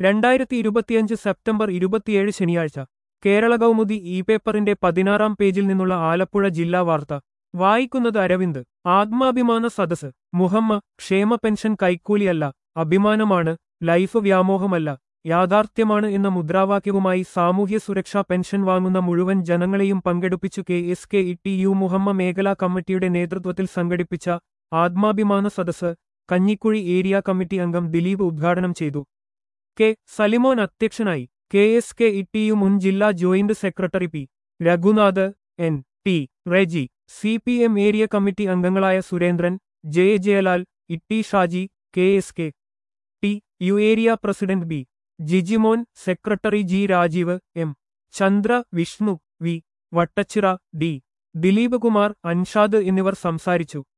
രണ്ടായിരത്തി ഇരുപത്തിയഞ്ച് സെപ്റ്റംബർ ഇരുപത്തിയേഴ് ശനിയാഴ്ച കേരള കൗമുദി ഇ പേപ്പറിന്റെ പതിനാറാം പേജിൽ നിന്നുള്ള ആലപ്പുഴ ജില്ലാ വാർത്ത വായിക്കുന്നത് അരവിന്ദ് ആത്മാഭിമാന സദസ് മുഹമ്മ ക്ഷേമ പെൻഷൻ കൈക്കൂലിയല്ല അഭിമാനമാണ് ലൈഫ് വ്യാമോഹമല്ല യാഥാർത്ഥ്യമാണ് എന്ന മുദ്രാവാക്യവുമായി സാമൂഹ്യ സുരക്ഷാ പെൻഷൻ വാങ്ങുന്ന മുഴുവൻ ജനങ്ങളെയും പങ്കെടുപ്പിച്ചു K S K E T U Muhamma മേഖലാ കമ്മിറ്റിയുടെ നേതൃത്വത്തിൽ സംഘടിപ്പിച്ച ആത്മാഭിമാന സദസ് കഞ്ഞിക്കുഴി ഏരിയ കമ്മിറ്റി അംഗം ദിലീപ് ഉദ്ഘാടനം ചെയ്തു കെ സലിമോൻ അധ്യക്ഷനായി K S K E T U മുൻ ജില്ലാ joint secretary P Raghunath N T Reji C P M area committee അംഗങ്ങളായ Surendran J Jayalal Itty Shaji K S K T U area president B Jijimon secretary G Rajeev M Chandra Vishnu V Vattachira D Dileep Kumar Anshad എന്നിവർ സംസാരിച്ചു